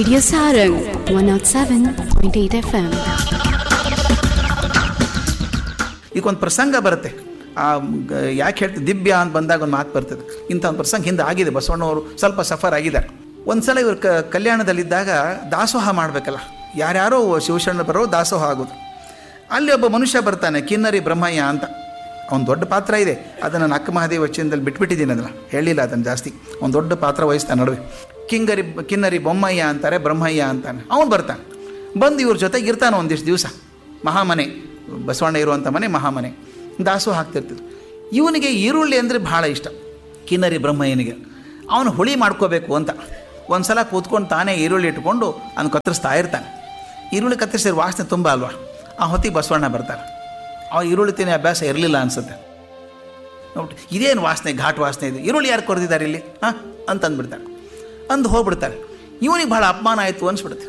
Radio Sarang 107.8 FM. ಇದಕ್ಕೊಂದು ಪ್ರಸಂಗ ಬರುತ್ತೆ ಆ ಗ- ಯಾಕೆ ಹೇಳ್ತೀವಿ ದಿವ್ಯ ಅಂತ ಬಂದಾಗ ಒಂದು ಮಾತು ಬರ್ತದೆ ಇಂಥ ಒಂದು ಪ್ರಸಂಗ ಹಿಂದೆ ಆಗಿದೆ ಬಸವಣ್ಣವರು ಸ್ವಲ್ಪ ಸಫರ್ ಆಗಿದ್ದಾರೆ ಒಂದ್ಸಲ ಇವರು ಕ ಕಲ್ಯಾಣದಲ್ಲಿದ್ದಾಗ ದಾಸೋಹ ಮಾಡಬೇಕಲ್ಲ ಯಾರ್ಯಾರೋ ಶಿವಶರಣ ಬರೋ ದಾಸೋಹ ಆಗೋದು ಅಲ್ಲಿ ಒಬ್ಬ ಮನುಷ್ಯ ಬರ್ತಾನೆ ಕಿನ್ನರಿ ಬ್ರಹ್ಮಯ್ಯ ಅಂತ ಅವ್ನು ದೊಡ್ಡ ಪಾತ್ರ ಇದೆ ಅದನ್ನು ನಾನು ಅಕ್ಕ ಮಹಾದೇವ ವಚನದಲ್ಲಿ ಬಿಟ್ಬಿಟ್ಟಿದ್ದೀನಿ ಅದನ್ನು ಹೇಳಿಲ್ಲ ಅದನ್ನು ಜಾಸ್ತಿ ಒಂದು ದೊಡ್ಡ ಪಾತ್ರ ವಹಿಸ್ತಾನೆ ನಡುವೆ ಕಿಂಗರಿ ಕಿನ್ನರಿ ಬೊಮ್ಮಯ್ಯ ಅಂತಾರೆ ಬ್ರಹ್ಮಯ್ಯ ಅಂತಾನೆ ಅವನು ಬರ್ತಾನೆ ಬಂದು ಇವ್ರ ಜೊತೆಗೆ ಇರ್ತಾನೆ ಒಂದಿಷ್ಟು ದಿವಸ ಮಹಾಮನೆ ಬಸವಣ್ಣ ಇರುವಂಥ ಮನೆ ಮಹಾಮನೆ ದಾಸೋಹ ಹಾಕ್ತಿರ್ತಿದ್ರು ಇವನಿಗೆ ಈರುಳ್ಳಿ ಅಂದರೆ ಭಾಳ ಇಷ್ಟ ಕಿನ್ನರಿ ಬ್ರಹ್ಮಯ್ಯನಿಗೆ ಅವನು ಹುಳಿ ಮಾಡ್ಕೋಬೇಕು ಅಂತ ಒಂದು ಸಲ ಕೂತ್ಕೊಂಡು ತಾನೇ ಈರುಳ್ಳಿ ಇಟ್ಕೊಂಡು ಅದನ್ನು ಕತ್ತರಿಸ್ತಾ ಇರ್ತಾನೆ ಈರುಳ್ಳಿ ಕತ್ತರಿಸಿದ ವಾಸನೆ ತುಂಬ ಅಲ್ವಾ ಆ ಹೊತ್ತಿಗೆ ಬಸವಣ್ಣ ಬರ್ತಾನೆ ಅವ ಈರುಳ್ಳಿ ತಿನ್ನೋ ಅಭ್ಯಾಸ ಇರಲಿಲ್ಲ ಅನ್ಸುತ್ತೆ ನೋಡ್ಬಿಟ್ಟು ಇದೇನು ವಾಸನೆ ಘಾಟ್ ವಾಸನೆ ಇದೆ ಈರುಳ್ಳಿ ಯಾರು ಕೊರೆದಿದ್ದಾರೆ ಇಲ್ಲಿ ಹಾಂ ಅಂತ ಅಂದ್ಬಿಡ್ತಾರೆ ಅಂದು ಹೋಗ್ಬಿಡ್ತಾರೆ ಇವನಿಗೆ ಭಾಳ ಅಪಮಾನ ಆಯಿತು ಅನ್ಸ್ಬಿಡುತ್ತೆ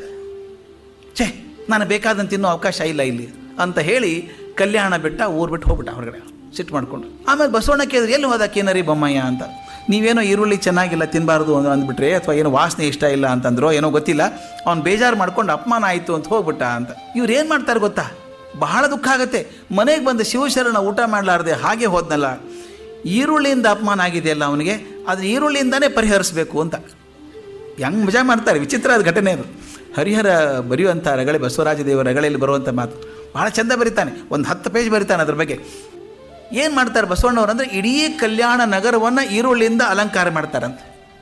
ಛೇ ನಾನು ಬೇಕಾದಂತ ತಿನ್ನೋ ಅವಕಾಶ ಇಲ್ಲ ಇಲ್ಲಿ ಅಂತ ಹೇಳಿ ಕಲ್ಯಾಣ ಬಿಟ್ಟ ಊರು ಬಿಟ್ಟು ಹೋಗ್ಬಿಟ್ಟ ಹೊರಗಡೆ ಸಿಟ್ಟು ಮಾಡ್ಕೊಂಡು ಆಮೇಲೆ ಬಸವಣ್ಣ ಕೇಳಿದ್ರೆ ಎಲ್ಲಿ ಹೋದ ಕೇನರಿ ಬೊಮ್ಮಯ್ಯ ಅಂತ ನೀವೇನೋ ಈರುಳ್ಳಿ ಚೆನ್ನಾಗಿಲ್ಲ ತಿನ್ನಬಾರ್ದು ಅಂತ ಅಂದ್ಬಿಟ್ರೆ ಅಥವಾ ಏನೋ ವಾಸನೆ ಇಷ್ಟ ಇಲ್ಲ ಅಂತಂದ್ರೋ ಏನೋ ಗೊತ್ತಿಲ್ಲ ಅವ್ನು ಬೇಜಾರು ಮಾಡ್ಕೊಂಡು ಅಪಮಾನ ಆಯಿತು ಅಂತ ಹೋಗ್ಬಿಟ್ಟ ಅಂತ ಇವ್ರು ಏನು ಮಾಡ್ತಾರೆ ಗೊತ್ತಾ ಬಹಳ ದುಃಖ ಆಗುತ್ತೆ ಮನೆಗೆ ಬಂದು ಶಿವಶರಣ ಊಟ ಮಾಡಲಾರ್ದೆ ಹಾಗೆ ಹೋದ್ನಲ್ಲ ಈರುಳ್ಳಿಯಿಂದ ಅಪಮಾನ ಆಗಿದೆಯಲ್ಲ ಅವನಿಗೆ ಅದು ಈರುಳ್ಳಿಯಿಂದನೇ ಪರಿಹರಿಸಬೇಕು ಅಂತ ಹೆಂಗೆ ಮಜಾ ಮಾಡ್ತಾರೆ ವಿಚಿತ್ರ ಅದು ಘಟನೆ ಅದು ಹರಿಹರ ಬರೆಯುವಂಥ ರಗಳೆ ಬಸವರಾಜ ದೇವರ ರಗಳೆಯಲ್ಲಿ ಬರುವಂಥ ಮಾತು ಭಾಳ ಚಂದ ಬರೀತಾನೆ ಒಂದು ಹತ್ತು ಪೇಜ್ ಬರೀತಾನೆ ಅದ್ರ ಬಗ್ಗೆ ಏನು ಮಾಡ್ತಾರೆ ಬಸವಣ್ಣವ್ರು ಅಂದರೆ ಇಡೀ ಕಲ್ಯಾಣ ನಗರವನ್ನು ಈರುಳ್ಳಿಯಿಂದ ಅಲಂಕಾರ ಮಾಡ್ತಾರಂತ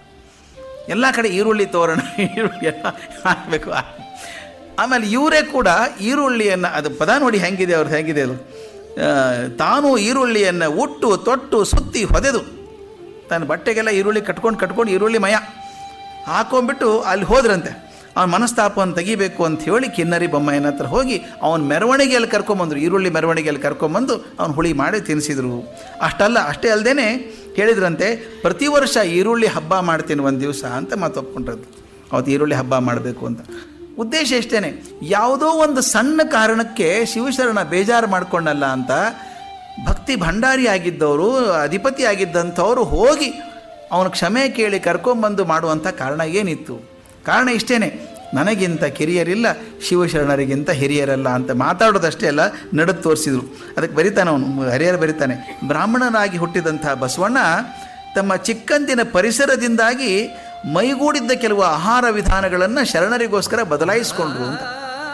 ಎಲ್ಲ ಕಡೆ ಈರುಳ್ಳಿ ತೋರಣ ಈರುಳ್ಳಿ ಎಲ್ಲ ಹಾಕಬೇಕು ಆಮೇಲೆ ಇವರೇ ಕೂಡ ಈರುಳ್ಳಿಯನ್ನು ಅದು ಪದ ನೋಡಿ ಹೆಂಗಿದೆ ಅವ್ರದ್ದು ಹೆಂಗಿದೆ ಅದು ಆ, ತಾನು ಈರುಳ್ಳಿಯನ್ನು ಉಟ್ಟು ತೊಟ್ಟು ಸುತ್ತಿ ಹೊದೆದು ತನ್ನ ಬಟ್ಟೆಗೆಲ್ಲ ಈರುಳ್ಳಿ ಕಟ್ಕೊಂಡು ಕಟ್ಕೊಂಡು ಈರುಳ್ಳಿ ಮಯ ಹಾಕೊಂಡ್ಬಿಟ್ಟು ಅಲ್ಲಿ ಹೋದ್ರಂತೆ ಅವನ ಮನಸ್ತಾಪವನ್ನು ತೆಗಿಬೇಕು ಅಂತ ಹೇಳಿ ಕಿನ್ನರಿ ಬೊಮ್ಮಯ್ಯನ ಹತ್ರ ಹೋಗಿ ಅವನ ಮೆರವಣಿಗೆಯಲ್ಲಿ ಕರ್ಕೊಂಬಂದರು ಈರುಳ್ಳಿ ಮೆರವಣಿಗೆಯಲ್ಲಿ ಕರ್ಕೊಂಬಂದು ಅವ್ನು ಹುಳಿ ಮಾಡಿ ತಿನ್ನಿಸಿದ್ರು ಅಷ್ಟಲ್ಲ ಅಷ್ಟೇ ಅಲ್ಲದೆ ಹೇಳಿದ್ರಂತೆ ಪ್ರತಿ ವರ್ಷ ಈರುಳ್ಳಿ ಹಬ್ಬ ಮಾಡ್ತೀನಿ ಒಂದು ದಿವಸ ಅಂತ ಮಾತು ಒಪ್ಕೊಂಡ್ರದ್ದು ಅವತ್ತು ಈರುಳ್ಳಿ ಹಬ್ಬ ಮಾಡಬೇಕು ಅಂತ ಉದ್ದೇಶ ಇಷ್ಟೇ ಯಾವುದೋ ಒಂದು ಸಣ್ಣ ಕಾರಣಕ್ಕೆ ಶಿವಶರಣ ಬೇಜಾರು ಮಾಡ್ಕೊಂಡಲ್ಲ ಅಂತ ಭಕ್ತಿ ಭಂಡಾರಿ ಆಗಿದ್ದವರು ಅಧಿಪತಿ ಆಗಿದ್ದಂಥವ್ರು ಹೋಗಿ ಅವನ ಕ್ಷಮೆ ಕೇಳಿ ಕರ್ಕೊಂಬಂದು ಮಾಡುವಂಥ ಕಾರಣ ಏನಿತ್ತು ಕಾರಣ ಇಷ್ಟೇ ನನಗಿಂತ ಕಿರಿಯರಿಲ್ಲ ಶಿವಶರಣರಿಗಿಂತ ಹಿರಿಯರಲ್ಲ ಅಂತ ಮಾತಾಡೋದಷ್ಟೇ ಅಲ್ಲ ನಡೆದು ತೋರಿಸಿದ್ರು ಅದಕ್ಕೆ ಬರಿತಾನೆ ಅವನು ಹರಿಹರ ಬರಿತಾನೆ ಬ್ರಾಹ್ಮಣನಾಗಿ ಹುಟ್ಟಿದಂಥ ಬಸವಣ್ಣ ತಮ್ಮ ಚಿಕ್ಕಂದಿನ ಪರಿಸರದಿಂದಾಗಿ ಮೈಗೂಡಿದ್ದ ಕೆಲವು ಆಹಾರ ವಿಧಾನಗಳನ್ನು ಶರಣರಿಗೋಸ್ಕರ ಬದಲಾಯಿಸಿಕೊಂಡ್ರು ಅಂತ